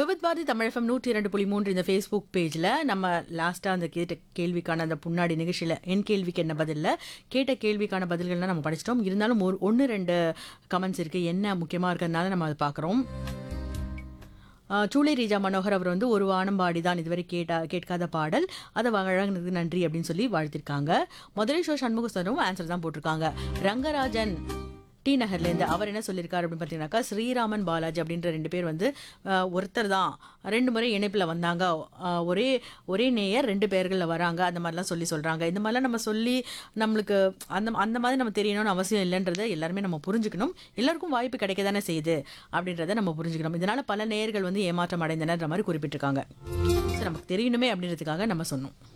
Vividh Bharathi Tamil FM நூற்றி இரண்டு புள்ளி மூன்று இந்த ஃபேஸ்புக் பேஜில் நம்ம லாஸ்ட்டாக அந்த கேட்ட கேள்விக்கான அந்த முன்னாடி நிகழ்ச்சியில் என் கேள்விக்கு என்ன பதில்ல கேட்ட கேள்விக்கான பதில்கள்லாம் நம்ம படிச்சிட்டோம் இருந்தாலும் ஒரு ஒன்று ரெண்டு கமெண்ட்ஸ் இருக்குது என்ன முக்கியமாக இருக்கிறதுனால நம்ம அதை பார்க்குறோம் சூளை ரீஜா மனோகர் அவர் வந்து ஒரு வானம்பாடி தான் இதுவரை கேட்டா கேட்காத பாடல் அதை வழங்கினதுக்கு நன்றி அப்படின்னு சொல்லி வாழ்த்திருக்காங்க முதலேஸ்வர் சண்முக சுந்தரம் ஆன்சர் தான் போட்டிருக்காங்க ரங்கராஜன் டி நகர்லேருந்து அவர் என்ன சொல்லியிருக்காரு அப்படின்னு பார்த்தீங்கன்னாக்கா ஸ்ரீராமன் பாலாஜி அப்படின்ற ரெண்டு பேர் வந்து அஹ், ஒருத்தர் தான் ரெண்டு முறை இணைப்பில் வந்தாங்க அஹ், ஒரே ஒரே நேயர் ரெண்டு பேர்களில் வராங்க அந்த மாதிரிலாம் சொல்லி சொல்கிறாங்க இந்த மாதிரிலாம் நம்ம சொல்லி நம்மளுக்கு அந்த அந்த மாதிரி நம்ம தெரியணும்னு அவசியம் இல்லைன்றதை எல்லாருமே நம்ம புரிஞ்சுக்கணும் எல்லாருக்கும் வாய்ப்பு கிடைக்க தானே செய்யுது அப்படின்றத நம்ம புரிஞ்சுக்கணும் இதனால் பல நேயர்கள் வந்து ஏமாற்றம் அடைந்தனர் மாதிரி குறிப்பிட்டிருக்காங்க So, நமக்கு தெரியணுமே அப்படின்றதுக்காக நம்ம சொன்னோம்